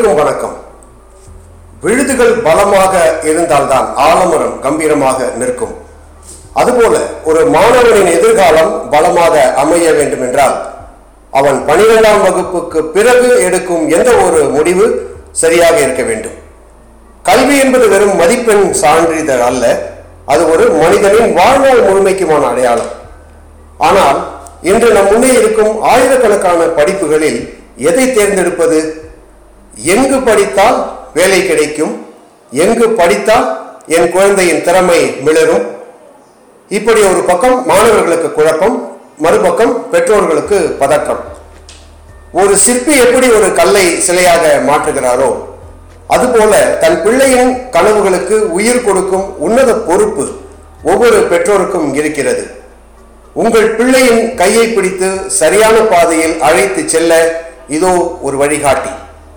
அனைவருக்கும் வணக்கம் விழுதுகள் பலமாக இருந்தால்தான் ஆலமரம் கம்பீரமாக நிற்கும் அதுபோல ஒரு மாணவனின் எதிர்காலம் பலமாக அமைய வேண்டும் என்றால் அவன் பனிரெண்டாம் வகுப்புக்கு பிறகு எடுக்கும் எந்த ஒரு முடிவு சரியாக இருக்க வேண்டும் கல்வி என்பது வெறும் மதிப்பெண் சான்றிதழ் அல்ல அது ஒரு மனிதனின் வாழ்நாள் முழுமைக்குமான அடையாளம் ஆனால் இன்று நம் முன்னே இருக்கும் ஆயிரக்கணக்கான படிப்புகளில் எதை தேர்ந்தெடுப்பது எங்கு படித்தால் வேலை கிடைக்கும் எங்கு படித்தால் என் குழந்தையின் திறமை மிளரும் இப்படி ஒரு பக்கம் மாணவர்களுக்கு குழப்பம் மறுபக்கம் பெற்றோர்களுக்கு பதற்றம் ஒரு சிற்பி எப்படி ஒரு கல்லை சிலையாக மாற்றுகிறாரோ அதுபோல தன் பிள்ளையின் கனவுகளுக்கு உயிர் கொடுக்கும் உன்னத பொறுப்பு ஒவ்வொரு பெற்றோருக்கும் இருக்கிறது உங்கள் பிள்ளையின் கையை பிடித்து சரியான பாதையில் அழைத்து செல்ல இதோ ஒரு வழிகாட்டி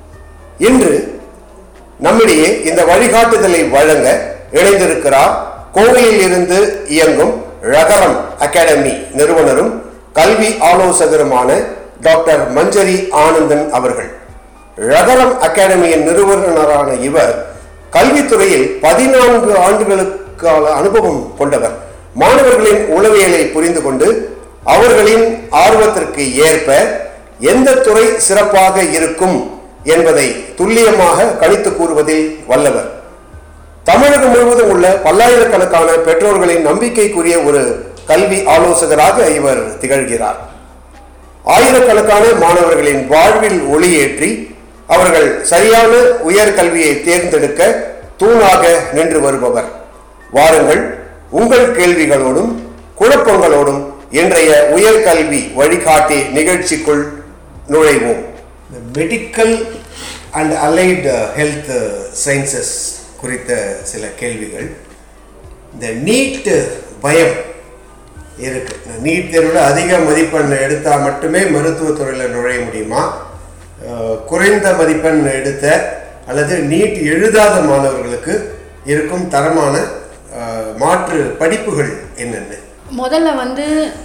இன்று நம்மிடையே இந்த வழிகாட்டுதலை வழங்க இணைந்திருக்கிறார் கோவையில் இருந்து இயங்கும் ரகரம் அகாடமி நிறுவனரும் கல்வி ஆலோசகருமான டாக்டர் மஞ்சரி ஆனந்தன் அவர்கள் ரகரம் அகாடமியின் நிறுவனரான இவர் கல்வித்துறையில் பதினான்கு ஆண்டுகளுக்கான அனுபவம் கொண்டவர் மாணவர்களின் உளவியலை புரிந்து கொண்டு அவர்களின் ஆர்வத்திற்கு ஏற்ப எந்த துறை சிறப்பாக இருக்கும் என்பதை துல்லியமாக கணித்து கூறுவதில் வல்லவர் தமிழகம் முழுவதும் உள்ள பல்லாயிரக்கணக்கான பெற்றோர்களின் நம்பிக்கைக்குரிய ஒரு கல்வி ஆலோசகராக இவர் திகழ்கிறார் ஆயிரக்கணக்கான மாணவர்களின் வாழ்வில் ஒளியேற்றி அவர்கள் சரியான உயர்கல்வியை தேர்ந்தெடுக்க தூணாக நின்று வருபவர் வாருங்கள் உங்கள் கேள்விகளோடும் குழப்பங்களோடும் இன்றைய உயர்கல்வி வழிகாட்டி நிகழ்ச்சிக்குள் நுழைவோம் medical and allied health sciences குறித்த சில கேள்விகள் இந்த நீட் பயம் இருக்கு நீட் தேர்வில் அதிக மதிப்பெண் எடுத்தால் மட்டுமே மருத்துவத்துறையில் நுழைய முடியுமா அஹ், குறைந்த மதிப்பெண் எடுத்த அல்லது நீட் எழுதாத மாணவர்களுக்கு இருக்கும் தரமான அஹ், மாற்று படிப்புகள் என்னென்ன முதல்ல வந்து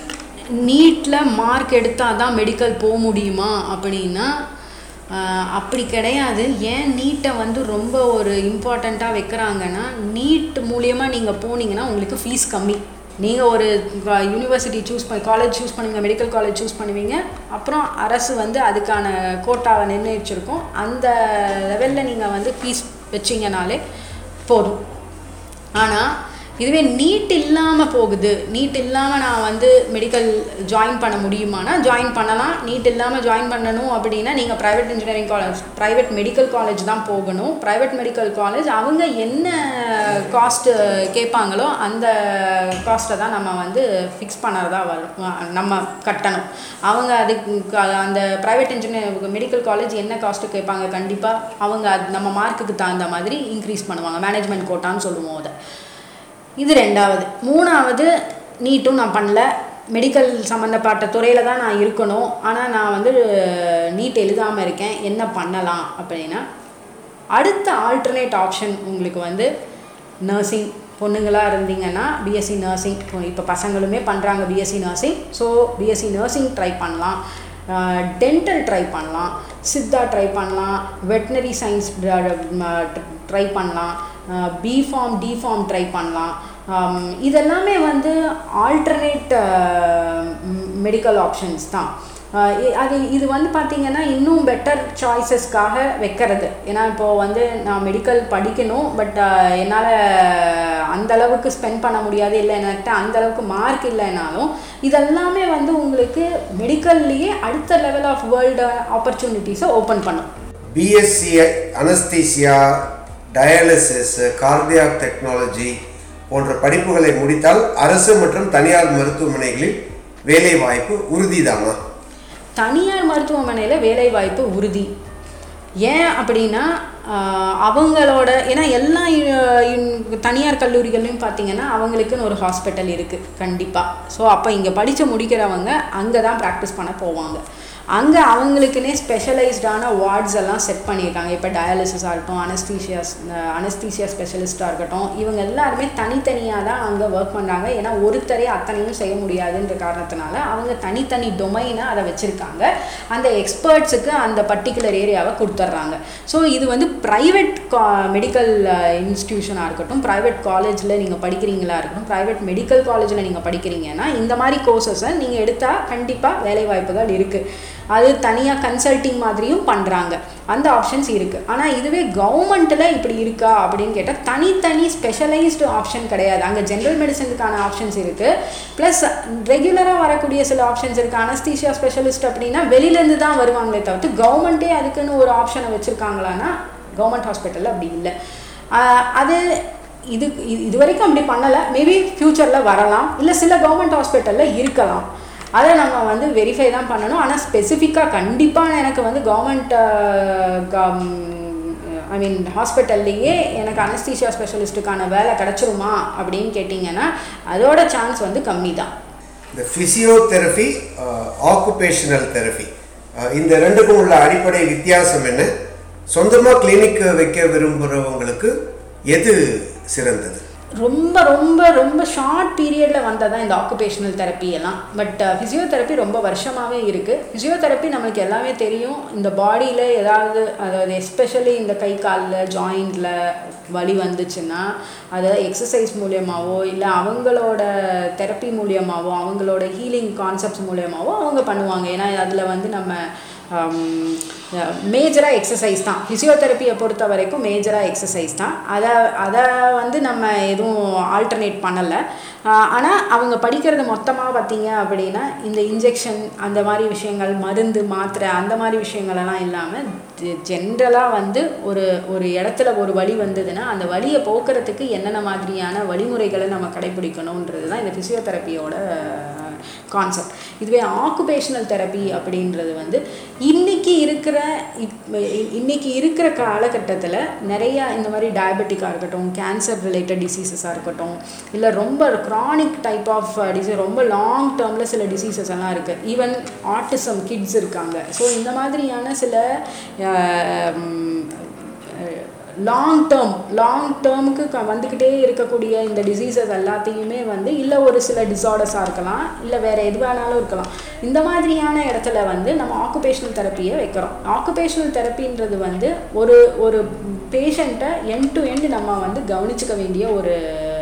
நீட்டில் மார்க் எடுத்தால் தான் மெடிக்கல் போக முடியுமா அப்படின்னா ஆஹ், அப்படி கிடையாது ஏன் நீட்டை வந்து ரொம்ப ஒரு இம்பார்ட்டண்ட்டாக வைக்கிறாங்கன்னா நீட் மூலியமாக நீங்கள் போனீங்கன்னா உங்களுக்கு ஃபீஸ் கம்மி நீங்கள் ஒரு யூனிவர்சிட்டி சூஸ் பண்ணி காலேஜ் சூஸ் பண்ணுவீங்க மெடிக்கல் காலேஜ் சூஸ் பண்ணுவீங்க அப்புறம் அரசு வந்து அதுக்கான கோட்டாவை நிர்ணயிச்சிருக்கோம் அந்த லெவலில் நீங்கள் வந்து ஃபீஸ் வச்சிங்கனாலே போதும் ஆனால் இதுவே நீட் இல்லாமல் போகுது நீட் இல்லாமல் நான் வந்து மெடிக்கல் ஜாயின் பண்ண முடியுமானா ஜாயின் பண்ணலாம் நீட் இல்லாமல் ஜாயின் பண்ணணும் அப்படின்னா நீங்கள் private engineering college private medical college தான் போகணும் ப்ரைவேட் மெடிக்கல் காலேஜ் அவங்க என்ன காஸ்ட்டு கேட்பாங்களோ அந்த காஸ்ட்டை தான் நம்ம வந்து ஃபிக்ஸ் பண்ணுறதா வரும் நம்ம கட்டணும் அவங்க அதுக்கு அந்த ப்ரைவேட் இன்ஜினியர் மெடிக்கல் காலேஜ் என்ன காஸ்ட்டு கேட்பாங்க கண்டிப்பாக அவங்க அது நம்ம மார்க்குக்கு தகுந்த மாதிரி இன்க்ரீஸ் பண்ணுவாங்க மேனேஜ்மெண்ட் கோட்டான்னு சொல்லுவோம் அதை இது ரெண்டாவது மூணாவது நீட்டும் நான் பண்ணல மெடிக்கல் சம்மந்தப்பட்ட துறையில் தான் நான் இருக்கணும் ஆனால் நான் வந்து நீட் எழுதாமல் இருக்கேன் என்ன பண்ணலாம் அப்படின்னா அடுத்த ஆல்டர்னேட் ஆப்ஷன் உங்களுக்கு வந்து நர்சிங் பொண்ணுங்களாக இருந்தீங்கன்னா பிஎஸ்சி நர்சிங் இப்போ பசங்களுமே பண்ணுறாங்க BSc nursing so BSc nursing try பண்ணலாம் டென்டல் ட்ரை பண்ணலாம் சித்தா ட்ரை பண்ணலாம் வெட்டினரி சயின்ஸ் ட்ரை பண்ணலாம் பிஃபார்ம் டிஃபார்ம் ட்ரை பண்ணலாம் ஆம், இதெல்லாமே வந்து ஆல்டர்னேட் மெடிக்கல் ஆப்ஷன்ஸ் தான் ஆஹ் இ- அது இது வந்து பார்த்தீங்கன்னா இன்னும் பெட்டர் சாய்ஸஸ்க்காக வைக்கிறது ஏன்னா இப்போது வந்து நான் மெடிக்கல் படிக்கணும் பட் என்னால் அந்த அளவுக்கு ஸ்பெண்ட் பண்ண முடியாது இல்லை என்கிட்ட அந்த அளவுக்கு மார்க் இல்லைனாலும் இதெல்லாமே வந்து உங்களுக்கு மெடிக்கல்லையே அடுத்த லெவல் ஆஃப் வேர்ல்டு ஆப்பர்ச்சுனிட்டிஸை ஓப்பன் பண்ணும் BSc anaesthesia dialysis cardiac technology போன்ற படிப்புகளை முடித்தால் அரசு மற்றும் தனியார் மருத்துவமனைகளில் வேலை வாய்ப்பு உறுதிதானா தனியார் மருத்துவமனையில் வேலை வாய்ப்பு உறுதி ஏன் அப்படின்னா ஆஹ் அவங்களோட ஏன்னா எல்லா யு- யுன்- தனியார் கல்லூரிகள்லையும் பார்த்தீங்கன்னா அவங்களுக்குன்னு ஒரு ஹாஸ்பிட்டல் இருக்குது கண்டிப்பாக ஸோ அப்போ இங்கே படித்து முடிக்கிறவங்க அங்கே தான் ப்ராக்டிஸ் பண்ண போவாங்க அங்கே அவங்களுக்குன்னே ஸ்பெஷலைஸ்டான வார்ட்ஸ் எல்லாம் செட் பண்ணியிருக்காங்க இப்போ டயாலிசிஸாக இருக்கட்டும் அனஸ்தீஷியாஸ் அனஸ்தீஷியா ஸ்பெஷலிஸ்ட்டாக இருக்கட்டும் இவங்க எல்லாருமே தனித்தனியாக தான் அங்கே ஒர்க் பண்ணுறாங்க ஏன்னா ஒருத்தரே அத்தனையும் செய்ய முடியாதுன்ற காரணத்தினால அவங்க தனித்தனி டொமைனை அதை வச்சுருக்காங்க அந்த எக்ஸ்பர்ட்ஸுக்கு அந்த பர்டிகுலர் ஏரியாவை கொடுத்துட்றாங்க ஸோ இது வந்து ப்ரைவேட் மெடிக்கல் இன்ஸ்டிடியூஷனாக இருக்கட்டும் ப்ரைவேட் காலேஜில் நீங்கள் படிக்கிறீங்களா இருக்கட்டும் ப்ரைவேட் மெடிக்கல் காலேஜில் நீங்கள் படிக்கிறீங்கன்னா இந்த மாதிரி கோர்சஸை நீங்கள் எடுத்தால் கண்டிப்பாக வேலை வாய்ப்புகள் இருக்குது அது தனியாக கன்சல்டிங் மாதிரியும் பண்ணுறாங்க அந்த ஆப்ஷன்ஸ் இருக்குது ஆனால் இதுவே கவர்மெண்ட்டில் இப்படி இருக்கா அப்படின்னு கேட்டால் தனித்தனி ஸ்பெஷலைஸ்டு ஆப்ஷன் கிடையாது அங்கே ஜென்ரல் மெடிசனுக்கான ஆப்ஷன்ஸ் இருக்குது ப்ளஸ் ரெகுலராக வரக்கூடிய சில ஆப்ஷன்ஸ் இருக்குது அனஸ்தீஷியா ஸ்பெஷலிஸ்ட் அப்படின்னா வெளியிலேருந்து தான் வருவாங்களே தவிர்த்து கவர்மெண்ட்டே அதுக்குன்னு ஒரு ஆப்ஷனை வச்சுருக்காங்களான்னா கவர்மெண்ட் ஹாஸ்பிட்டலில் அப்படி இல்லை ஆஹ் அது இது இது இது வரைக்கும் அப்படி பண்ணலை மேபி ஃப்யூச்சரில் வரலாம் இல்லை சில கவர்மெண்ட் ஹாஸ்பிட்டலில் இருக்கலாம் அதை நம்ம வந்து வெரிஃபை தான் பண்ணணும் ஆனால் ஸ்பெசிஃபிக்காக கண்டிப்பாக எனக்கு வந்து கவர்மெண்ட் ஐ மீன் ஹாஸ்பிட்டல்லையே எனக்கு அனஸ்தீஷியா ஸ்பெஷலிஸ்ட்டுக்கான வேலை கிடச்சிருமா அப்படின்னு கேட்டிங்கன்னா அதோட சான்ஸ் வந்து கம்மி தான் இந்த ஃபிசியோதெரபி ஆக்குபேஷனல் தெரபி இந்த ரெண்டுக்கும் உள்ள அடிப்படை வித்தியாசம் என்ன சொந்தமாக கிளினிக் வைக்க விரும்புகிறவங்களுக்கு எது சிறந்தது ரொம்ப ரொம்ப ரொம்ப ஷார்ட் பீரியடில் வந்ததான் இந்த ஆக்குபேஷனல் தெரப்பி எல்லாம் பட் ஃபிசியோதெரப்பி ரொம்ப வருஷமாகவே இருக்குது ஃபிசியோதெரப்பி நம்மளுக்கு எல்லாமே தெரியும் இந்த பாடியில் ஏதாவது அதாவது எஸ்பெஷலி இந்த கை காலில் ஜாயிண்டில் வலி வந்துச்சுன்னா அதை எக்ஸசைஸ் மூலியமாவோ இல்லை அவங்களோட தெரப்பி மூலியமாவோ அவங்களோட ஹீலிங் கான்செப்ட்ஸ் மூலியமாவோ அவங்க பண்ணுவாங்க ஏன்னா அதில் வந்து நம்ம மேஜராக எக்ஸசைஸ் தான் ஃபிசியோதெரப்பியை பொறுத்த வரைக்கும் மேஜராக எக்ஸசைஸ் தான் அதை அதை வந்து நம்ம எதுவும் ஆல்டர்னேட் பண்ணலை ஆனால் அவங்க படிக்கிறது மொத்தமாக பார்த்தீங்க அப்படின்னா இந்த இன்ஜெக்ஷன் அந்த மாதிரி விஷயங்கள் மருந்து மாத்திரை அந்த மாதிரி விஷயங்களெல்லாம் இல்லாமல் ஜென்ரலாக வந்து ஒரு ஒரு இடத்துல ஒரு வலி வந்ததுன்னா அந்த வலியை போக்குறதுக்கு என்னென்ன மாதிரியான வழிமுறைகளை நம்ம கடைபிடிக்கணுன்றது தான் இந்த ஃபிசியோதெரப்பியோட கான்செப்ட் இதுவே ஆக்குபேஷனல் தெரப்பி அப்படின்றது வந்து இன்னைக்கு இருக்கிற இப் இன்னைக்கு இருக்கிற காலகட்டத்தில் நிறையா இந்த மாதிரி டயபெட்டிக்காக இருக்கட்டும் கேன்சர் ரிலேட்டட் டிசீசஸாக இருக்கட்டும் இல்லை ரொம்ப க்ரானிக் டைப் ஆஃப் டிசீஸ் ரொம்ப லாங் டேர்மில் சில டிசீசஸ் எல்லாம் இருக்குது ஈவன் ஆட்டிசம் கிட்ஸ் இருக்காங்க ஸோ இந்த மாதிரியான சில லாங் டேர்ம் லாங் டேர்முக்கு க வந்துக்கிட்டே இருக்கக்கூடிய இந்த டிசீசஸ் எல்லாத்தையுமே வந்து இல்லை ஒரு சில டிசார்டர்ஸாக இருக்கலாம் இல்லை வேறு எது வேணாலும் இருக்கலாம் இந்த மாதிரியான இடத்துல வந்து நம்ம ஆக்குபேஷனல் தெரப்பியை வைக்கிறோம் ஆக்குபேஷனல் தெரப்பின்றது வந்து ஒரு ஒரு பேஷண்ட்டை எண்ட் டு எண்ட் நம்ம வந்து கவனிச்சுக்க வேண்டிய ஒரு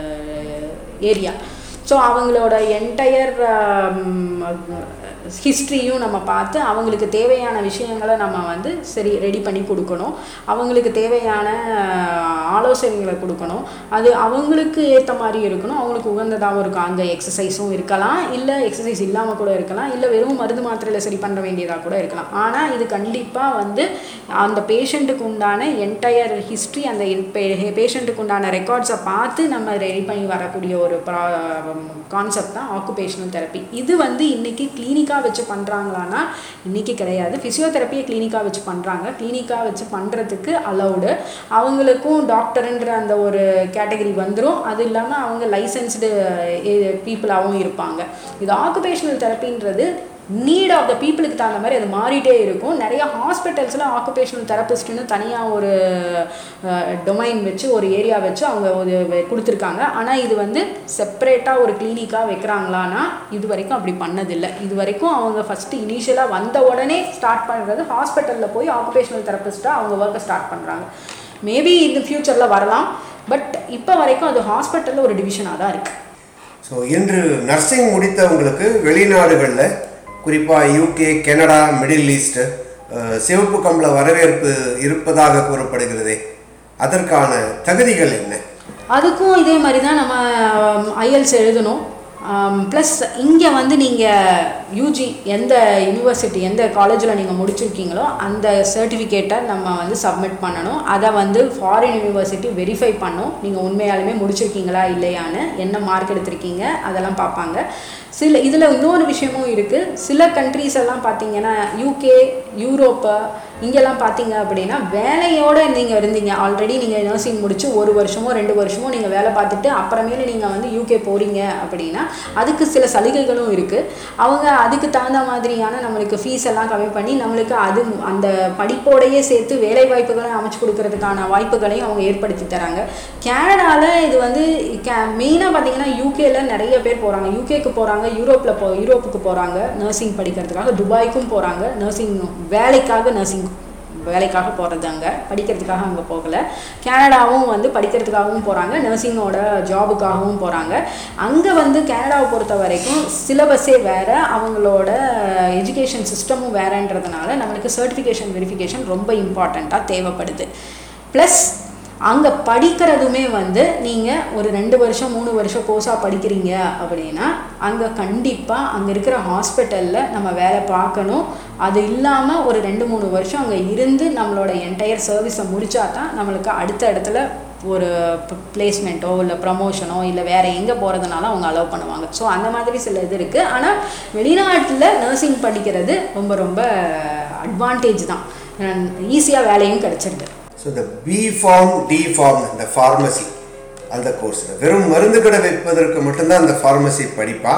ஏரியா ஸோ அவங்களோட என்டையர் ஹிஸ்ட்ரியும் நம்ம பார்த்து அவங்களுக்கு தேவையான விஷயங்களை நம்ம வந்து சரி ரெடி பண்ணி கொடுக்கணும் அவங்களுக்கு தேவையான ஆலோசனைகளை கொடுக்கணும் அது அவங்களுக்கு ஏற்ற மாதிரி இருக்கணும் அவங்களுக்கு உகந்ததாகவும் இருக்கும் அங்கே எக்ஸசைஸும் இருக்கலாம் இல்லை எக்ஸசைஸ் இல்லாமல் கூட இருக்கலாம் இல்லை வெறும் மருந்து மாத்திரையில் சரி பண்ண வேண்டியதாக கூட இருக்கலாம் ஆனால் இது கண்டிப்பாக வந்து அந்த பேஷண்ட்டுக்கு உண்டான என்டையர் ஹிஸ்ட்ரி அந்த பேஷண்ட்டுக்கு உண்டான ரெக்கார்ட்ஸை பார்த்து நம்ம ரெடி பண்ணி வரக்கூடிய ஒரு ப்ரா கான்செப்ட் தான் ஆக்குபேஷனல் தெரப்பி இது வந்து இன்றைக்கி கிளினிக்காக வச்சு பண்ணுறாங்களான்னா இன்றைக்கி கிடையாது ஃபிசியோதெரப்பியை கிளினிக்காக வச்சு பண்ணுறாங்க கிளினிக்காக வச்சு பண்ணுறதுக்கு அலௌடு அவங்களுக்கும் டாக்டருன்ற அந்த ஒரு கேட்டகரி வந்துடும் அது இல்லாமல் அவங்க லைசன்ஸ்டு பீப்புளாகவும் இருப்பாங்க இது ஆக்குபேஷனல் தெரப்பின்றது நீட் ஆஃப் த பீப்புளுக்கு தகுந்த மாதிரி அது மாறிட்டே இருக்கும் நிறைய ஹாஸ்பிட்டல்ஸில் ஆக்குபேஷனல் தெரபிஸ்ட்னு தனியாக ஒரு டொமைன் வச்சு ஒரு ஏரியா வச்சு அவங்க ஒரு கொடுத்துருக்காங்க ஆனால் இது வந்து செப்பரேட்டாக ஒரு கிளினிக்காக வைக்கிறாங்களான்னா இது வரைக்கும் அப்படி பண்ணதில்லை இது வரைக்கும் அவங்க ஃபஸ்ட்டு இனிஷியலாக வந்த உடனே ஸ்டார்ட் பண்ணுறது ஹாஸ்பிட்டலில் போய் ஆக்குபேஷனல் தெரபிஸ்ட்டாக அவங்க ஒர்க்கை ஸ்டார்ட் பண்ணுறாங்க மேபி இந்த ஃப்யூச்சரில் வரலாம் பட் இப்போ வரைக்கும் அது ஹாஸ்பிட்டலில் ஒரு டிவிஷனாக தான் இருக்குது ஸோ இன்று நர்சிங் முடித்தவங்களுக்கு வெளிநாடுகளில் குறிப்பாக UK Canada middle east uh, சிவப்பு கம்பள வரவேற்பு இருப்பதாக கூறப்படுகிறதே அதற்கான தகுதிகள் என்ன அதுக்கும் இதே மாதிரி தான் நம்ம ஐஎல்ஸ் எழுதணும் ப்ளஸ் இங்கே வந்து நீங்கள் யூஜி எந்த யூனிவர்சிட்டி எந்த காலேஜில் நீங்கள் முடிச்சிருக்கீங்களோ அந்த சர்டிஃபிகேட்டை நம்ம வந்து சப்மிட் பண்ணணும் அதை வந்து ஃபாரின் யூனிவர்சிட்டி வெரிஃபை பண்ணும் நீங்கள் உண்மையாலுமே முடிச்சிருக்கீங்களா இல்லையான்னு என்ன மார்க் எடுத்திருக்கீங்க அதெல்லாம் பார்ப்பாங்க சில இதில் இன்னொரு விஷயமும் இருக்குது சில கண்ட்ரீஸ் எல்லாம் பார்த்தீங்கன்னா யூகே யூரோப்பு இங்கெல்லாம் பார்த்தீங்க அப்படின்னா வேலையோடு நீங்கள் இருந்தீங்க ஆல்ரெடி நீங்கள் நர்சிங் முடிச்சு ஒரு வருஷமோ ரெண்டு வருஷமோ நீங்கள் வேலை பார்த்துட்டு அப்புறமேல நீங்கள் வந்து யூகே போகிறீங்க அப்படின்னா அதுக்கு சில சலுகைகளும் இருக்குது அவங்க அதுக்கு தகுந்த மாதிரியான நம்மளுக்கு ஃபீஸ் எல்லாம் கம்மி பண்ணி நம்மளுக்கு அது அந்த படிப்போடையே சேர்த்து வேலை வாய்ப்புகளை அமைச்சு கொடுக்கறதுக்கான வாய்ப்புகளையும் அவங்க ஏற்படுத்தி தராங்க கேனடாவில் இது வந்து கே மெயினாக பார்த்தீங்கன்னா யூகேல நிறைய பேர் போகிறாங்க யூகேக்கு போகிறாங்க யூரோப்பில் போ யூரோப்புக்கு போகிறாங்க நர்சிங் படிக்கிறதுக்காக துபாய்க்கும் போகிறாங்க நர்சிங் வேலைக்காக நர்சிங் வேலைக்காக போகிறது அங்கே படிக்கிறதுக்காக அங்கே போகலை கனடாவும் வந்து படிக்கிறதுக்காகவும் போகிறாங்க நர்சிங்கோட ஜாபுக்காகவும் போகிறாங்க அங்கே வந்து கனடாவை பொறுத்த வரைக்கும் சிலபஸே வேறு அவங்களோட எஜுகேஷன் சிஸ்டமும் வேறன்றதுனால நம்மளுக்கு சர்டிஃபிகேஷன் வெரிஃபிகேஷன் ரொம்ப இம்பார்ட்டண்ட்டாக தேவைப்படுது ப்ளஸ் அங்கே படிக்கிறதுமே வந்து நீங்கள் ஒரு ரெண்டு வருஷம் மூணு வருஷம் கோர்ஸாக படிக்கிறீங்க அப்படின்னா அங்கே கண்டிப்பாக அங்கே இருக்கிற ஹாஸ்பிட்டலில் நம்ம வேலை பார்க்கணும் அது இல்லாமல் ஒரு ரெண்டு மூணு வருஷம் அங்கே இருந்து நம்மளோட என்டையர் சர்வீஸை முடிச்சா தான் நம்மளுக்கு அடுத்த இடத்துல ஒரு பிளேஸ்மெண்ட்டோ இல்லை ப்ரமோஷனோ இல்லை வேறு எங்கே போகிறதுனால அவங்க அலோவ் பண்ணுவாங்க ஸோ அந்த மாதிரி சில இது இருக்குது ஆனால் வெளிநாட்டில் நர்சிங் படிக்கிறது ரொம்ப ரொம்ப அட்வான்டேஜ் தான் ஈஸியாக வேலையும் கிடச்சிருது ஸோ இந்த பி ஃபார்ம் டி ஃபார்ம் இந்த ஃபார்மசி அந்த கோர்ஸில் வெறும் மருந்து கடை வைப்பதற்கு மட்டும்தான் அந்த ஃபார்மசி படிப்பா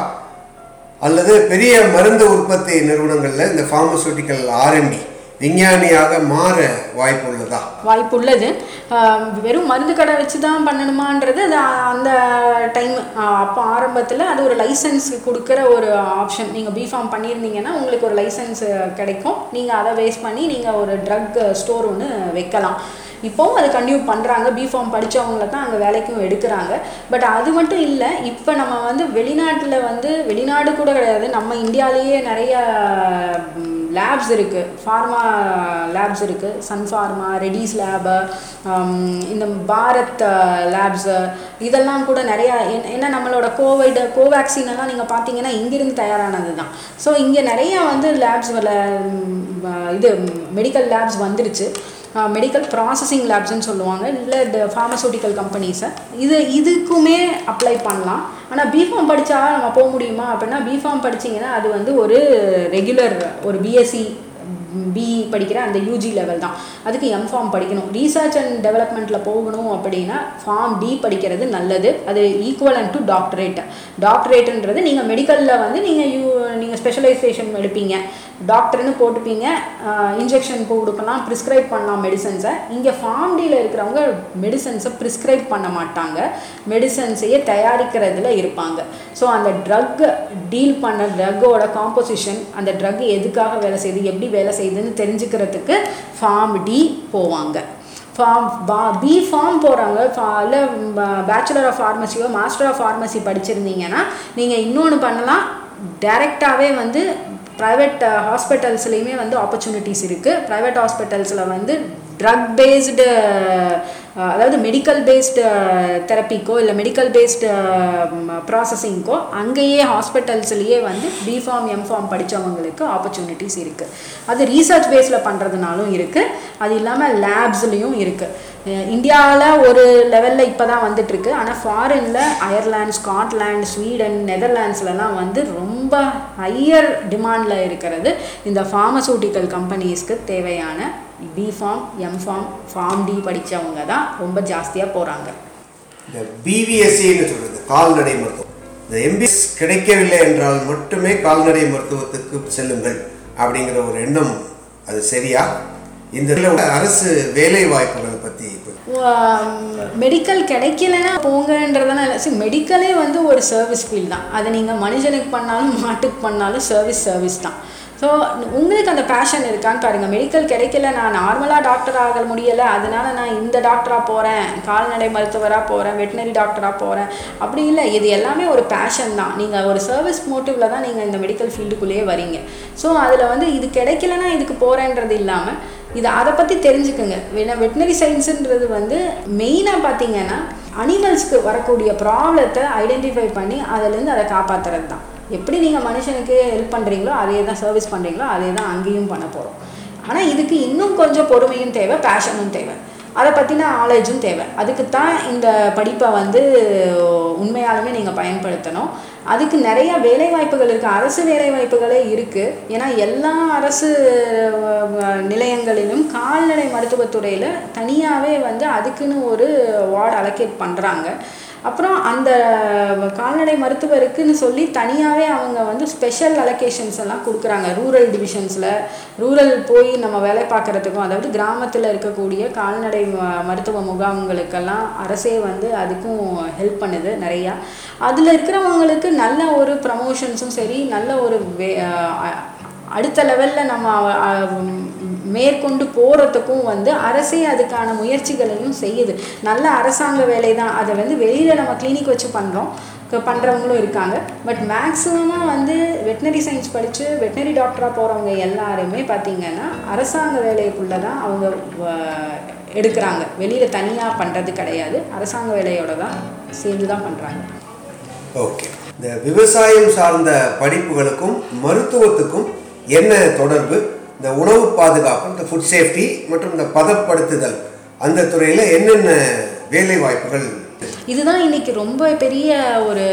அல்லது பெரிய மருந்து உற்பத்தி நிறுவனங்களில் இந்த ஃபார்மசூட்டிக்கல் ஆர்என்டி விஞ்ஞானியாக மாற வாய்ப்பு உள்ளதா வாய்ப்பு உள்ளது ஆஹ் வெறும் மருந்து கடை வச்சு தான் பண்ணணுமான்றது அது அந்த டைம் அப்போ ஆரம்பத்தில் அது ஒரு லைசன்ஸ் கொடுக்குற ஒரு ஆப்ஷன் நீங்கள் பிஃபார்ம் பண்ணியிருந்தீங்கன்னா உங்களுக்கு ஒரு லைசன்ஸ் கிடைக்கும் நீங்கள் அதை வேஸ்ட் பண்ணி நீங்கள் ஒரு ட்ரக் ஸ்டோர் ஒன்று வைக்கலாம் இப்போவும் அது கண்டினியூ பண்ணுறாங்க பிஃபார்ம் படித்தவங்கள தான் அங்கே வேலைக்கும் எடுக்கிறாங்க பட் அது மட்டும் இல்லை இப்போ நம்ம வந்து வெளிநாட்டில் வந்து வெளிநாடு கூட கிடையாது நம்ம இந்தியாவிலேயே நிறைய லேப்ஸ் இருக்குது ஃபார்மா லேப்ஸ் இருக்குது சன் ஃபார்மா ரெடிஸ் லேபு இந்த பாரத் லேப்ஸு இதெல்லாம் கூட நிறையா என் என்ன நம்மளோட கோவிட் கோவேக்சின் எல்லாம் நீங்கள் பார்த்தீங்கன்னா இங்கிருந்து தயாரானது தான் ஸோ இங்கே நிறையா வந்து லேப்ஸ் இது மெடிக்கல் லேப்ஸ் வந்துருச்சு மெடிக்கல் ப்ராசஸிங் லேப்ஸ்ன்னு சொல்லுவாங்க இல்லை ஃபார்மசூட்டிக்கல் கம்பெனிஸை இது இதுக்குமே அப்ளை பண்ணலாம் ஆனால் பிஃபார்ம் படித்தா நம்ம போக முடியுமா அப்படின்னா பிஃபார்ம் படிச்சிங்கன்னா அது வந்து ஒரு ரெகுலர் ஒரு பிஎஸ்சி பிஇ படிக்கிற அந்த யூஜி லெவல் தான் அதுக்கு எம்ஃபார்ம் படிக்கணும் ரீசர்ச் அண்ட் டெவலப்மெண்ட்டில் போகணும் அப்படின்னா ஃபார்ம் டி படிக்கிறது நல்லது அது ஈக்குவலன் டு டாக்டரேட் டாக்டரேட்டுன்றது நீங்கள் மெடிக்கலில் வந்து நீங்கள் யூ நீங்கள் ஸ்பெஷலைசேஷன் எடுப்பீங்க டாக்டர்னு போட்டுப்பீங்க இன்ஜெக்ஷன் கொடுக்கலாம் ப்ரிஸ்கிரைப் பண்ணலாம் மெடிசன்ஸை இங்கே ஃபார்ம் டியில் இருக்கிறவங்க மெடிசன்ஸை ப்ரிஸ்கிரைப் பண்ண மாட்டாங்க மெடிசன்ஸையே தயாரிக்கிறதுல இருப்பாங்க ஸோ அந்த ட்ரக் டீல் பண்ண ட்ரக்கோட காம்போசிஷன் அந்த ட்ரக் எதுக்காக வேலை செய்யுது எப்படி வேலை செய்யுதுன்னு தெரிஞ்சுக்கிறதுக்கு ஃபார்ம் டி போவாங்க ஃபார்ம் பா பி ஃபார்ம் போகிறாங்க இல்லை பேச்சுலர் ஆஃப் ஃபார்மசியோ மாஸ்டர் ஆஃப் ஃபார்மசி படிச்சிருந்தீங்கன்னா நீங்கள் இன்னொன்று பண்ணலாம் டைரெக்டாகவே வந்து ப்ரைவேட் ஹாஸ்பிட்டல்ஸ்லேயுமே வந்து ஆப்பர்ச்சுனிட்டிஸ் இருக்குது ப்ரைவேட் ஹாஸ்பிட்டல்ஸில் வந்து ட்ரக் பேஸ்டு அதாவது மெடிக்கல் பேஸ்டு தெரப்பிக்கோ இல்லை மெடிக்கல் பேஸ்டு ப்ராசஸிங்க்கோ அங்கேயே ஹாஸ்பிட்டல்ஸ்லேயே வந்து பிஃபார்ம் எம்ஃபார்ம் படித்தவங்களுக்கு ஆப்பர்ச்சுனிட்டிஸ் இருக்குது அது ரீசர்ச் பேஸில் பண்ணுறதுனாலும் இருக்குது அது இல்லாமல் லேப்ஸ்லேயும் இருக்குது இந்தியாவில் ஒரு லெவலில் இப்போ தான் வந்துட்டுருக்கு ஆனால் ஃபாரினில் அயர்லாந்து ஸ்காட்லாந்து ஸ்வீடன் நெதர்லாண்ட்ஸ்லலாம் வந்து ரொம்ப ஹையர் டிமாண்டில் இருக்கிறது இந்த ஃபார்மசூட்டிக்கல் கம்பெனிஸ்க்கு தேவையான பிஃபார்ம் எம்ஃபார்ம் ஃபார்ம் டி படித்தவங்க தான் ரொம்ப ஜாஸ்தியாக போகிறாங்க இந்த பிவிஎஸ்சின்னு சொல்கிறது கால்நடை மருத்துவம் இந்த எம்பிஎஸ் கிடைக்கவில்லை என்றால் மட்டுமே கால்நடை மருத்துவத்துக்கு செல்லுங்கள் அப்படிங்கிற ஒரு எண்ணம் அது சரியா இந்த இதுல உள்ள அரசு வேலை வாய்ப்புகளை பற்றி மெடிக்கல் கிடைக்கலன்னா போங்கன்றதுனால சரி மெடிக்கலே வந்து ஒரு சர்வீஸ் ஃபீல்ட் தான் அதை நீங்கள் மனுஷனுக்கு பண்ணாலும் மாட்டுக்கு பண்ணாலும் சர்வீஸ் சர்வீஸ் தான் ஸோ உங்களுக்கு அந்த பேஷன் இருக்கான்னு பாருங்கள் மெடிக்கல் கிடைக்கல நான் நார்மலாக டாக்டர் ஆக முடியலை அதனால நான் இந்த டாக்டராக போகிறேன் கால்நடை மருத்துவராக போகிறேன் வெட்டினரி டாக்டராக போகிறேன் அப்படி இல்லை இது எல்லாமே ஒரு பேஷன் தான் நீங்கள் ஒரு சர்வீஸ் மோட்டிவில் தான் நீங்கள் இந்த மெடிக்கல் ஃபீல்டுக்குள்ளேயே வரீங்க ஸோ அதில் வந்து இது கிடைக்கலன்னா இதுக்கு போகிறேன்றது இல்லாமல் இது அதை பற்றி தெரிஞ்சுக்கோங்க ஏன்னா வெட்டினரி சயின்ஸுன்றது வந்து மெயினாக பார்த்தீங்கன்னா அனிமல்ஸ்க்கு வரக்கூடிய ப்ராப்ளத்தை ஐடென்டிஃபை பண்ணி அதுலேருந்து அதை காப்பாற்றுறது தான் எப்படி நீங்கள் மனுஷனுக்கு ஹெல்ப் பண்ணுறீங்களோ அதே தான் சர்வீஸ் பண்ணுறீங்களோ அதே தான் அங்கேயும் பண்ண போகிறோம் ஆனால் இதுக்கு இன்னும் கொஞ்சம் பொறுமையும் தேவை பேஷனும் தேவை அதை பற்றின நாலேஜும் தேவை அதுக்கு தான் இந்த படிப்பை வந்து உண்மையாலுமே நீங்கள் பயன்படுத்தணும் அதுக்கு நிறைய வேலை வாய்ப்புகள் இருக்குது அரசு வேலை வாய்ப்புகளே இருக்குது ஏன்னா எல்லா அரசு அஹ், நிலையங்களிலும் கால்நடை மருத்துவத்துறையில் தனியாகவே வந்து அதுக்குன்னு ஒரு வார்டு அலோகேட் பண்ணுறாங்க அப்புறம் அந்த கால்நடை மருத்துவருக்குன்னு சொல்லி தனியாகவே அவங்க வந்து ஸ்பெஷல் அலோகேஷன்ஸ் எல்லாம் கொடுக்குறாங்க ரூரல் டிவிஷன்ஸில் ரூரல் போய் நம்ம வேலை பார்க்குறதுக்கும் அதாவது கிராமத்தில் இருக்கக்கூடிய கால்நடை ம- மருத்துவ முகாம்களுக்கெல்லாம் அரசே வந்து அதுக்கும் ஹெல்ப் பண்ணுது நிறையா அதில் இருக்கிறவங்களுக்கு நல்ல ஒரு ப்ரமோஷன்ஸும் சரி நல்ல ஒரு வே அ- அடுத்த லெவலில் நம்ம அவ- அ- மேற்கொண்டு போகிறதுக்கும் வந்து அரசே அதுக்கான முயற்சிகளையும் செய்யுது நல்ல அரசாங்க வேலை தான் அதை வந்து வெளியில் நம்ம கிளினிக் வச்சு பண்ணுறோம் பண்ணுறவங்களும் இருக்காங்க பட் மேக்ஸிமமாக வந்து வெட்டினரி சயின்ஸ் படித்து வெட்டினரி டாக்டராக போகிறவங்க எல்லாருமே பார்த்திங்கன்னா அரசாங்க வேலைக்குள்ளே தான் அவங்க வ- எடுக்கிறாங்க வெளியில் தனியாக பண்ணுறது கிடையாது அரசாங்க வேலையோட தான் சேர்ந்து தான் பண்ணுறாங்க ஓகே இந்த விவசாயம் சார்ந்த படிப்புகளுக்கும் மருத்துவத்துக்கும் என்ன தொடர்பு இந்த உணவு பாதுகாப்பு இந்த ஃபுட் சேஃப்டி மற்றும் இந்த பதப்படுத்துதல் அந்த துறையில் என்னென்ன வேலை வாய்ப்புகள் இதுதான் இன்னைக்கு ரொம்ப பெரிய ஒரு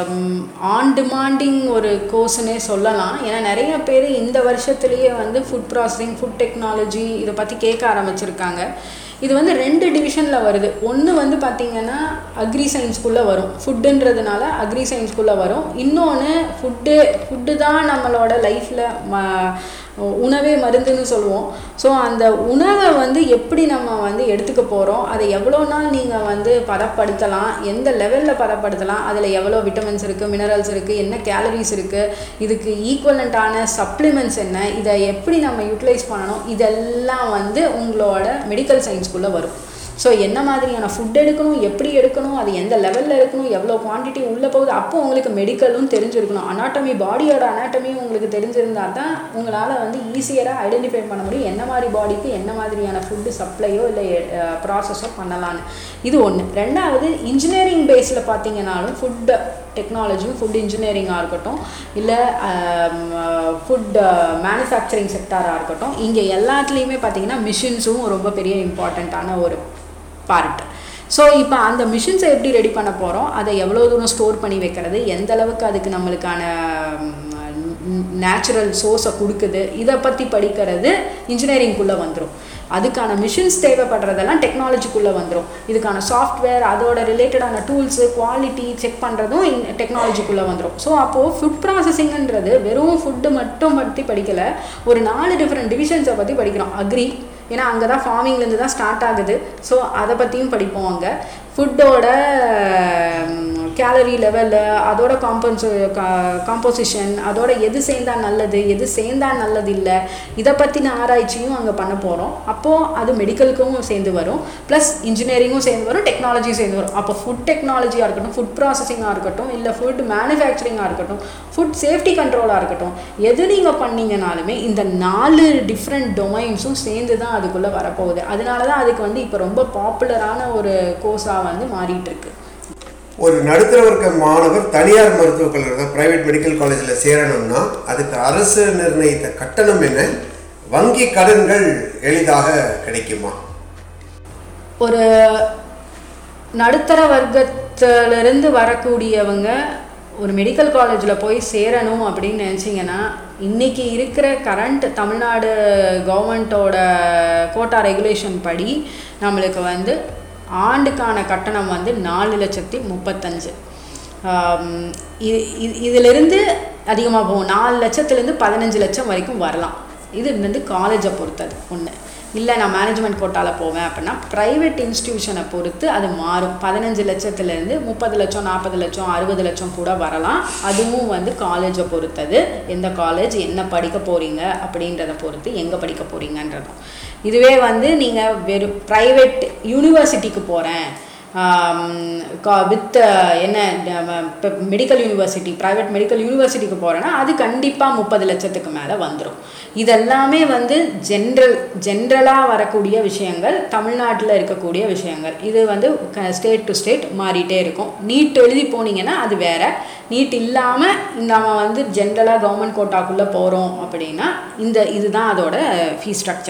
ஆன் டிமாண்டிங் ஒரு கோர்ஸ்னே சொல்லலாம் ஏன்னா நிறைய பேர் இந்த வருஷத்துலேயே வந்து ஃபுட் ப்ராசஸிங் ஃபுட் டெக்னாலஜி இதை பற்றி கேட்க ஆரம்பிச்சிருக்காங்க இது வந்து ரெண்டு டிவிஷனில் வருது ஒன்று வந்து பார்த்திங்கன்னா அக்ரி சயின்ஸ்குள்ளே வரும் ஃபுட்டுன்றதுனால அக்ரி சயின்ஸ்குள்ளே வரும் இன்னொன்று ஃபுட்டு ஃபுட்டு தான் நம்மளோட லைஃப்பில் ம உணவே மருந்துன்னு சொல்லுவோம் ஸோ அந்த உணவை வந்து எப்படி நம்ம வந்து எடுத்துக்க போகிறோம் அதை எவ்வளோ நாள் நீங்கள் வந்து பதப்படுத்தலாம் எந்த லெவலில் பதப்படுத்தலாம் அதில் எவ்வளோ விட்டமின்ஸ் இருக்குது மினரல்ஸ் இருக்குது என்ன கேலரிஸ் இருக்குது இதுக்கு ஈக்குவலண்ட்டான சப்ளிமெண்ட்ஸ் என்ன இதை எப்படி நம்ம யூட்டிலைஸ் பண்ணணும் இதெல்லாம் வந்து உங்களோட மெடிக்கல் சயின்ஸ்குள்ளே வரும் ஸோ என்ன மாதிரியான ஃபுட் எடுக்கணும் எப்படி எடுக்கணும் அது எந்த லெவலில் இருக்கணும் எவ்வளோ குவான்டிட்டி உள்ளே போகுது அப்போ உங்களுக்கு மெடிக்கலும் தெரிஞ்சிருக்கணும் அனாட்டமி பாடியோட அனாட்டமியும் உங்களுக்கு தெரிஞ்சிருந்தா தான் உங்களால் வந்து ஈஸியராக ஐடென்டிஃபை பண்ண முடியும் என்ன மாதிரி பாடிக்கு என்ன மாதிரியான ஃபுட்டு சப்ளையோ இல்லை ப்ராசஸோ பண்ணலான்னு இது ஒன்று ரெண்டாவது இன்ஜினியரிங் பேஸில் பார்த்தீங்கன்னாலும் ஃபுட் டெக்னாலஜியும் ஃபுட் இன்ஜினியரிங்காக இருக்கட்டும் இல்லை ஃபுட் மேனுஃபேக்சரிங் செக்டாராக இருக்கட்டும் இங்கே எல்லாத்துலேயுமே பார்த்தீங்கன்னா மிஷின்ஸும் ரொம்ப பெரிய இம்பார்ட்டண்ட்டான ஒரு பார்ட் ஸோ இப்போ அந்த மிஷின்ஸை எப்படி ரெடி பண்ண போகிறோம் அதை எவ்வளோ தூரம் ஸ்டோர் பண்ணி வைக்கிறது எந்த அளவுக்கு அதுக்கு நம்மளுக்கான நேச்சுரல் சோர்ஸை கொடுக்குது இதை பற்றி படிக்கிறது இன்ஜினியரிங்குள்ளே வந்துடும் அதுக்கான மிஷின்ஸ் தேவைப்படுறதெல்லாம் டெக்னாலஜிக்குள்ளே வந்துடும் இதுக்கான சாஃப்ட்வேர் அதோட ரிலேட்டடான டூல்ஸு குவாலிட்டி செக் பண்ணுறதும் டெக்னாலஜிக்குள்ளே வந்துடும் ஸோ அப்போது ஃபுட் ப்ராசஸிங்ன்றது வெறும் ஃபுட்டு மட்டும் பற்றி படிக்கலை ஒரு நாலு டிஃப்ரெண்ட் டிவிஷன்ஸை பற்றி படிக்கிறோம் அக்ரி ஏன்னா அங்கே தான் ஃபார்மிங்லேருந்து தான் ஸ்டார்ட் ஆகுது ஸோ அதை பற்றியும் படிப்போம் அங்கே ஃபுட்டோட கேலரி லெவலு அதோட காம்பன்ஸ் காம்போசிஷன் அதோட எது சேர்ந்தா நல்லது எது சேர்ந்தா நல்லது இல்லை இதை பற்றின ஆராய்ச்சியும் அங்கே பண்ண போகிறோம் அப்போது அது மெடிக்கலுக்கும் சேர்ந்து வரும் ப்ளஸ் இன்ஜினியரிங்கும் சேர்ந்து வரும் டெக்னாலஜியும் சேர்ந்து வரும் அப்போ ஃபுட் டெக்னாலஜியாக இருக்கட்டும் ஃபுட் ப்ராசஸிங்காக இருக்கட்டும் இல்லை ஃபுட் மேனுஃபேக்சரிங்காக இருக்கட்டும் ஃபுட் சேஃப்டி கண்ட்ரோலாக இருக்கட்டும் எது நீங்கள் பண்ணீங்கனாலுமே இந்த நாலு டிஃப்ரெண்ட் டொமைன்ஸும் சேர்ந்து தான் அதுக்குள்ளே வரப்போகுது அதனால தான் அதுக்கு வந்து இப்போ ரொம்ப பாப்புலரான ஒரு கோர்ஸாக வந்து மாறிட்டு இருக்கு ஒரு நடுத்தர வர்க்க மாணவர் தனியார் மருத்துவக் கல்லூரி பிரைவேட் மெடிக்கல் காலேஜில் சேரணும்னா அதுக்கு அரசு நிர்ணயித்த கட்டணம் என்ன வங்கி கடன்கள் எளிதாக கிடைக்குமா ஒரு நடுத்தர வர்க்கத்திலிருந்து வரக்கூடியவங்க ஒரு மெடிக்கல் காலேஜில் போய் சேரணும் அப்படின்னு நினச்சிங்கன்னா இன்றைக்கி இருக்கிற கரண்ட் தமிழ்நாடு கவர்மெண்ட்டோட கோட்டா ரெகுலேஷன் படி நம்மளுக்கு வந்து ஆண்டுக்கான கட்டணம் வந்து நாலு லட்சத்தி முப்பத்தஞ்சு ஆம், இ- இ- இதிலிருந்து அதிகமாக போகும் நாலு லட்சத்துலேருந்து பதினஞ்சு லட்சம் வரைக்கும் வரலாம் இது வந்து காலேஜை பொறுத்தது ஒன்று இல்லை நான் மேனேஜ்மெண்ட் கோட்டாவில் போவேன் அப்படின்னா ப்ரைவேட் இன்ஸ்டிடியூஷனை பொறுத்து அது மாறும் பதினஞ்சு லட்சத்துலேருந்து முப்பது லட்சம் நாற்பது லட்சம் அறுபது லட்சம் கூட வரலாம் அதுவும் வந்து காலேஜை பொறுத்தது எந்த காலேஜ் என்ன படிக்க போகிறீங்க அப்படின்றத பொறுத்து எங்கே படிக்க போகிறீங்கன்றதும் இதுவே வந்து நீங்கள் வெறும் ப்ரைவேட் யூனிவர்சிட்டிக்கு போகிறேன் வித் என்ன இப்போ மெடிக்கல் யூனிவர்சிட்டி ப்ரைவேட் மெடிக்கல் யூனிவர்சிட்டிக்கு போகிறேன்னா அது கண்டிப்பாக முப்பது லட்சத்துக்கு மேலே வந்துடும் இதெல்லாமே வந்து ஜென்ரல் ஜென்ரலாக வரக்கூடிய விஷயங்கள் தமிழ்நாட்டில் இருக்கக்கூடிய விஷயங்கள் இது வந்து ஸ்டேட் டு ஸ்டேட் மாறிட்டே இருக்கும் நீட் எழுதி போனீங்கன்னா அது வேற நீட் இல்லாமல் நம்ம வந்து ஜென்ரலாக கவர்மெண்ட் கோட்டாக்குள்ளே போகிறோம் அப்படின்னா இந்த இதுதான் அதோட ஃபீஸ் ஸ்ட்ரக்சர்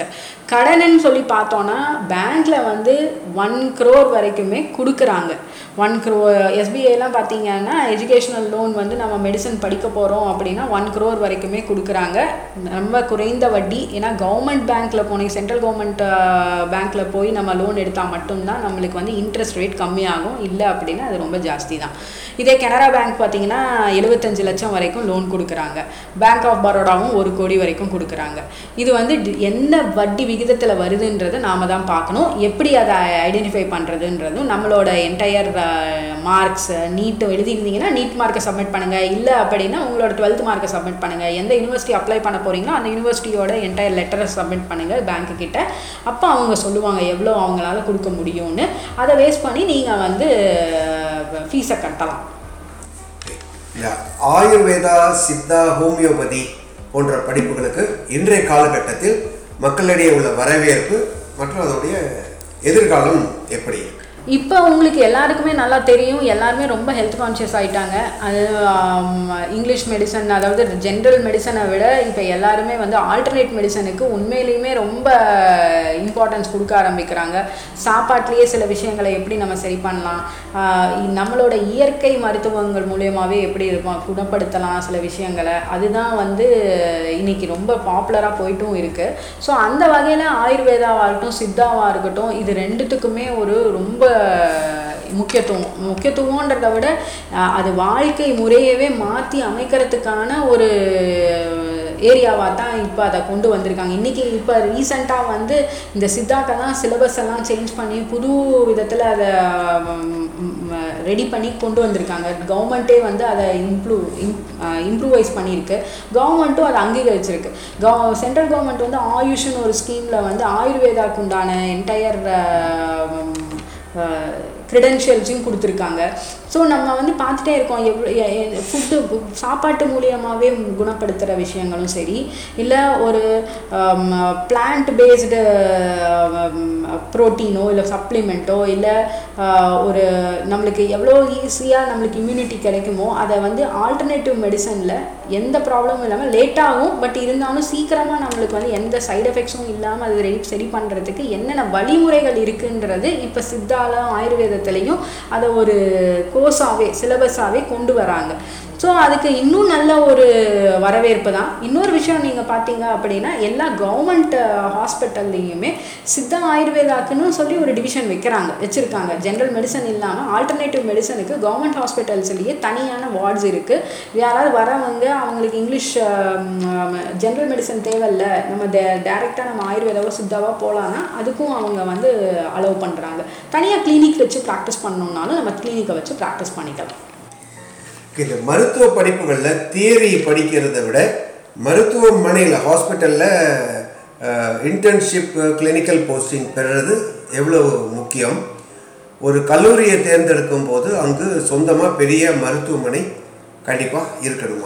கடனுன்னு சொல்லி பார்த்தோன்னா பேங்க்கில் வந்து ஒன் க்ரோர் வரைக்குமே கொடுக்குறாங்க ஒன் க்ரோ எஸ்பிஐலாம் பார்த்தீங்கன்னா எஜுகேஷனல் லோன் வந்து நம்ம மெடிசன் படிக்க போகிறோம் அப்படின்னா ஒன் க்ரோர் வரைக்குமே கொடுக்குறாங்க ரொம்ப குறைந்த வட்டி ஏன்னா கவர்மெண்ட் பேங்க்கில் போனீங்க சென்ட்ரல் கவர்மெண்ட் பேங்க்கில் போய் நம்ம லோன் எடுத்தால் மட்டும்தான் நம்மளுக்கு வந்து இன்ட்ரெஸ்ட் ரேட் கம்மியாகும் இல்லை அப்படின்னா அது ரொம்ப ஜாஸ்தி தான் இதே கனரா பேங்க் பார்த்தீங்கன்னா எழுபத்தஞ்சு லட்சம் வரைக்கும் லோன் கொடுக்குறாங்க பேங்க் ஆஃப் பரோடாவும் ஒரு கோடி வரைக்கும் கொடுக்குறாங்க இது வந்து டி- என்ன வட்டி விகிதத்தில் வருதுன்றதை நாம தான் பார்க்கணும் எப்படி அதை ஐடென்டிஃபை பண்ணுறதுன்றதும் நம்மளோட என்டையர் மார்க்ஸ் நீட் எழுதியிருந்தீங்கன்னா நீட் மார்க்கை சப்மிட் பண்ணுங்கள் இல்லை அப்படின்னா உங்களோட டுவெல்த் மார்க்கை சப்மிட் பண்ணுங்கள் எந்த யூனிவர்சிட்டி அப்ளை பண்ண போகிறீங்களோ அந்த யூனிவர்சிட்டியோட என்டையர் லெட்டரை சப்மிட் பண்ணுங்கள் பேங்க்கு கிட்ட அப்போ அவங்க சொல்லுவாங்க எவ்வளோ அவங்களால கொடுக்க முடியும்னு அதை வேஸ்ட் பண்ணி நீங்கள் வந்து ஃபீஸை கட்டலாம் இந்த ஆயுர்வேதா சித்தா ஹோமியோபதி போன்ற படிப்புகளுக்கு இன்றைய காலகட்டத்தில் மக்களிடையே உள்ள வரவேற்பு மற்றும் அதனுடைய எதிர்காலம் எப்படி இருக்கு இப்போ உங்களுக்கு எல்லாருக்குமே நல்லா தெரியும் எல்லாருமே ரொம்ப ஹெல்த் கான்ஷியஸ் ஆயிட்டாங்க அது ஆம், இங்கிலீஷ் மெடிசன் அதாவது ஜென்ரல் மெடிசனை விட இப்போ எல்லாருமே வந்து ஆல்டர்னேட் மெடிசனுக்கு உண்மையிலேயுமே ரொம்ப இம்பார்ட்டன்ஸ் கொடுக்க ஆரம்பிக்கிறாங்க சாப்பாட்லேயே சில விஷயங்களை எப்படி நம்ம சரி பண்ணலாம் ஆஹ் இ- நம்மளோட இயற்கை மருத்துவங்கள் மூலியமாகவே எப்படி இருப்போம் குணப்படுத்தலாம் சில விஷயங்களை அதுதான் வந்து இன்னைக்கு ரொம்ப பாப்புலராக போயிட்டும் இருக்கு ஸோ அந்த வகையில் ஆயுர்வேதாவாக இருக்கட்டும் சித்தாவாக இருக்கட்டும் இது ரெண்டுத்துக்குமே ஒரு ரொம்ப முக்கியத்துவம் முக்கியத்துவன்றதை விட ஆஹ் அது வாழ்க்கை முறையவே மாற்றி அமைக்கிறதுக்கான ஒரு ஏரியாவாக தான் இப்போ அதை கொண்டு வந்திருக்காங்க இன்றைக்கி இப்போ ரீசெண்டாக வந்து இந்த சித்தாக்கெல்லாம் சிலபஸ் எல்லாம் சேஞ்ச் பண்ணி புது விதத்தில் அதை ரெடி பண்ணி கொண்டு வந்திருக்காங்க கவர்மெண்ட்டே வந்து அதை இம்ப்ரூவ் இம்ப்ரூவைஸ் பண்ணியிருக்கு கவர்மெண்ட்டும் அதை அங்கீகரிச்சிருக்கு கவ சென்ட்ரல் கவர்மெண்ட் வந்து ஆயுஷ்னு ஒரு ஸ்கீமில் வந்து ஆயுர்வேதாக்கு உண்டான என்டையர் க்ரிடென்ஷியல்ஸையும் கொடுத்துருக்காங்க ஸோ நம்ம வந்து பார்த்துட்டே இருக்கோம் எவ்வளோ ஃபுட்டு சாப்பாட்டு மூலியமாகவே குணப்படுத்துகிற விஷயங்களும் சரி இல்லை ஒரு பிளான்ட் பேஸ்டு ப்ரோட்டீனோ இல்லை சப்ளிமெண்ட்டோ இல்லை ஒரு நம்மளுக்கு எவ்வளோ ஈஸியாக நம்மளுக்கு இம்யூனிட்டி கிடைக்குமோ அதை வந்து ஆல்டர்னேட்டிவ் மெடிசனில் எந்த ப்ராப்ளமும் இல்லாமல் லேட்டாகும் பட் இருந்தாலும் சீக்கிரமாக நம்மளுக்கு வந்து எந்த சைடு எஃபெக்ட்ஸும் இல்லாமல் அது ரெடி சரி பண்ணுறதுக்கு என்னென்ன வழிமுறைகள் இருக்குன்றது இப்போ சித்தால ஆயுர்வேதத்துலேயும் அதை ஒரு கோர்ஸாகவே சிலபஸாகவே கொண்டு வராங்க ஸோ அதுக்கு இன்னும் நல்ல ஒரு வரவேற்பு தான் இன்னொரு விஷயம் நீங்கள் பார்த்தீங்க அப்படின்னா எல்லா கவர்மெண்ட் ஹாஸ்பிட்டல்லையுமே சித்தா ஆயுர்வேதாக்குன்னு சொல்லி ஒரு டிவிஷன் வைக்கிறாங்க வச்சுருக்காங்க ஜென்ரல் மெடிசன் இல்லாமல் ஆல்டர்னேட்டிவ் மெடிசனுக்கு கவர்மெண்ட் ஹாஸ்பிட்டல்ஸ்லேயே தனியான வார்ட்ஸ் இருக்குது யாராவது வரவங்க அவங்களுக்கு இங்கிலீஷ் ஜென்ரல் மெடிசன் தேவையில்ல நம்ம டே டேரெக்டாக நம்ம ஆயுர்வேதாவோ சித்தாவோ போகலான்னா அதுக்கும் அவங்க வந்து அலோவ் பண்ணுறாங்க தனியாக கிளினிக் வச்சு ப்ராக்டிஸ் பண்ணணுன்னாலும் நம்ம கிளினிக்கை வச்சு ப்ராக்டிஸ் பண்ணிக்கலாம் இந்த மருத்துவ படிப்புகளில் தியரி படிக்கிறதை விட மருத்துவமனையில் ஹாஸ்பிட்டலில் இன்டர்ன்ஷிப் கிளினிக்கல் போஸ்டிங் பெறுறது எவ்வளவு முக்கியம் ஒரு கல்லூரியை தேர்ந்தெடுக்கும் போது அங்கு சொந்தமாக பெரிய மருத்துவமனை கண்டிப்பாக இருக்கணுமா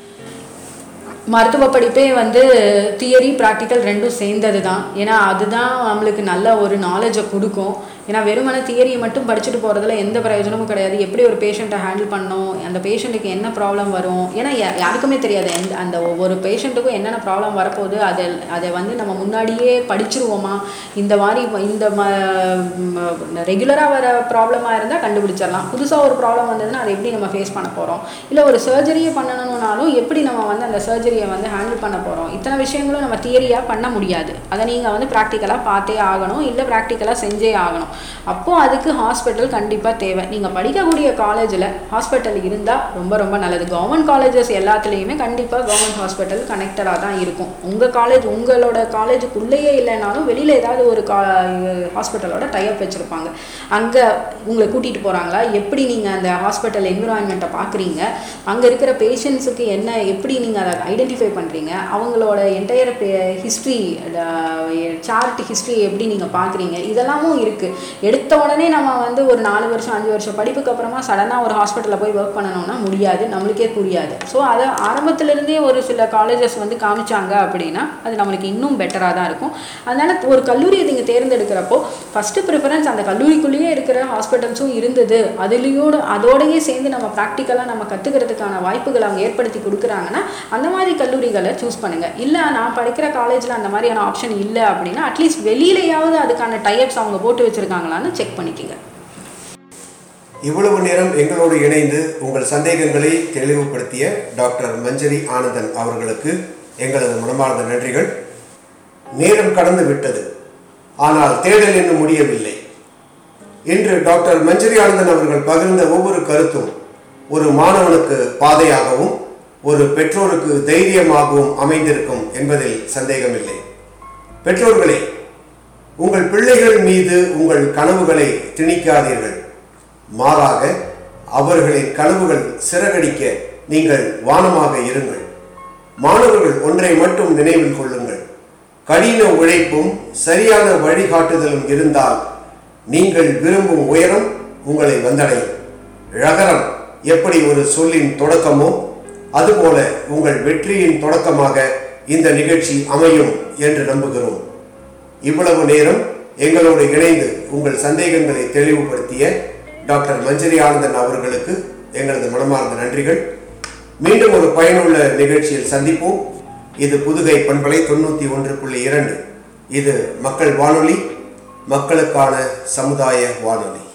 மருத்துவ படிப்பே வந்து தியரி ப்ராக்டிக்கல் ரெண்டும் சேர்ந்தது தான் ஏன்னா அதுதான் நம்மளுக்கு நல்ல ஒரு நாலேஜை கொடுக்கும் ஏன்னா வெறுமனே தியரியை மட்டும் படிச்சுட்டு போகிறதுல எந்த பிரயோஜனமும் கிடையாது எப்படி ஒரு பேஷண்ட்டை ஹேண்டில் பண்ணணும் அந்த பேஷண்ட்டுக்கு என்ன ப்ராப்ளம் வரும் ஏன்னா யா- யாருக்குமே தெரியாது எந்த அந்த ஒவ்வொரு பேஷண்ட்டுக்கும் என்னென்ன ப்ராப்ளம் வரப்போகுது அதை அதை வந்து நம்ம முன்னாடியே படிச்சிருவோமா இந்த மாதிரி இப்ப இந்த ரெகுலராக வர ப்ராப்ளமாக இருந்தால் கண்டுபிடிச்சிடலாம் புதுசாக ஒரு ப்ராப்ளம் வந்ததுன்னா அதை எப்படி நம்ம ஃபேஸ் பண்ண போகிறோம் இல்லை ஒரு சர்ஜரியை பண்ணணும்னாலும் எப்படி நம்ம வந்து அந்த சர்ஜரியை வந்து ஹேண்டில் பண்ண போகிறோம் இத்தனை விஷயங்களும் நம்ம தியரியாக பண்ண முடியாது அதை நீங்கள் வந்து ப்ராக்டிக்கலாக பார்த்தே ஆகணும் இல்லை ப்ராக்டிக்கலாக செஞ்சே ஆகணும் அப்போது அதுக்கு ஹாஸ்பிட்டல் கண்டிப்பாக தேவை நீங்கள் படிக்கக்கூடிய காலேஜில் ஹாஸ்பிட்டல் இருந்தால் ரொம்ப ரொம்ப நல்லது கவர்மெண்ட் காலேஜஸ் எல்லாத்துலேயுமே கண்டிப்பாக கவர்மெண்ட் ஹாஸ்பிட்டல் கனெக்டடாக தான் இருக்கும் உங்கள் காலேஜ் உங்களோட காலேஜுக்குள்ளேயே இல்லைனாலும் வெளியில் ஏதாவது ஒரு கா ஹாஸ்பிட்டலோட டைப் வச்சுருப்பாங்க அங்கே உங்களை கூட்டிகிட்டு போகிறாங்களா எப்படி நீங்கள் அந்த ஹாஸ்பிட்டல் என்விரான்மெண்ட்டை பார்க்குறீங்க அங்கே இருக்கிற பேஷண்ட்ஸுக்கு என்ன எப்படி நீங்கள் அதை ஐடென்டிஃபை பண்ணுறீங்க அவங்களோட என்டையர் ஹிஸ்ட்ரி சார்ட் ஹிஸ்ட்ரி எப்படி நீங்கள் பார்க்குறீங்க இதெல்லாமும் இருக்குது எடுத்த உடனே நம்ம வந்து ஒரு நாலு வருஷம் அஞ்சு வருஷம் படிப்புக்கு அப்புறமா சடனாக ஒரு ஹாஸ்பிட்டலில் போய் ஒர்க் பண்ணணும்னா முடியாது நம்மளுக்கே புரியாது ஸோ அதை ஆரம்பத்திலிருந்தே ஒரு சில காலேஜஸ் வந்து காமிச்சாங்க அப்படின்னா அது நம்மளுக்கு இன்னும் பெட்டராக தான் இருக்கும் அதனால ஒரு கல்லூரியை நீங்கள் தேர்ந்தெடுக்கிறப்போ ஃபஸ்ட்டு ப்ரிஃபரன்ஸ் அந்த கல்லூரிக்குள்ளேயே இருக்கிற ஹாஸ்பிட்டல்ஸும் இருந்தது அதுலேயோடு அதோடயே சேர்ந்து நம்ம ப்ராக்டிக்கலாக நம்ம கற்றுக்கிறதுக்கான வாய்ப்புகள் அவங்க ஏற்படுத்தி கொடுக்குறாங்கன்னா அந்த மாதிரி கல்லூரிகளை சூஸ் பண்ணுங்கள் இல்லை நான் படிக்கிற காலேஜில் அந்த மாதிரியான ஆப்ஷன் இல்லை அப்படின்னா அட்லீஸ்ட் வெளியிலையாவது அதுக்கான டைப்ஸ் அவங்க போட்டு வச்சுருக்காங்களான்னு செக் பண்ணிக்கோங்க இவ்வளவு நேரம் எங்களோடு இணைந்து உங்கள் சந்தேகங்களை தெளிவுபடுத்திய டாக்டர் மஞ்சரி ஆனந்தன் அவர்களுக்கு எங்களது மனமார்ந்த நன்றிகள் நேரம் கடந்து விட்டது ஆனால் தேடல் இன்னும் முடியவில்லை இன்று டாக்டர் மஞ்சரி ஆனந்தன் அவர்கள் பகிர்ந்த ஒவ்வொரு கருத்தும் ஒரு மாணவனுக்கு பாதையாகவும் ஒரு பெற்றோருக்கு தைரியமாகவும் அமைந்திருக்கும் என்பதில் சந்தேகமில்லை பெற்றோர்களே உங்கள் பிள்ளைகள் மீது உங்கள் கனவுகளை திணிக்காதீர்கள் மாறாக அவர்களின் கனவுகள் சிறகடிக்க நீங்கள் வானமாக இருங்கள் மாணவர்கள் ஒன்றை மட்டும் நினைவில் கொள்ளுங்கள் கடின உழைப்பும் சரியான வழிகாட்டுதலும் இருந்தால் நீங்கள் விரும்பும் உயரம் உங்களை வந்தடையும் ழகரம் எப்படி ஒரு சொல்லின் தொடக்கமோ அதுபோல உங்கள் வெற்றியின் தொடக்கமாக இந்த நிகழ்ச்சி அமையும் என்று நம்புகிறோம் இவ்வளவு நேரம் எங்களோடு இணைந்து உங்கள் சந்தேகங்களை தெளிவுபடுத்திய டாக்டர் மஞ்சரி ஆனந்தன் அவர்களுக்கு எங்களது மனமார்ந்த நன்றிகள் மீண்டும் ஒரு பயனுள்ள நிகழ்ச்சியில் சந்திப்போம் இது புதுகை பண்பலை தொண்ணூற்றி ஒன்று புள்ளி இரண்டு இது மக்கள் வானொலி மக்களுக்கான சமுதாய வானொலி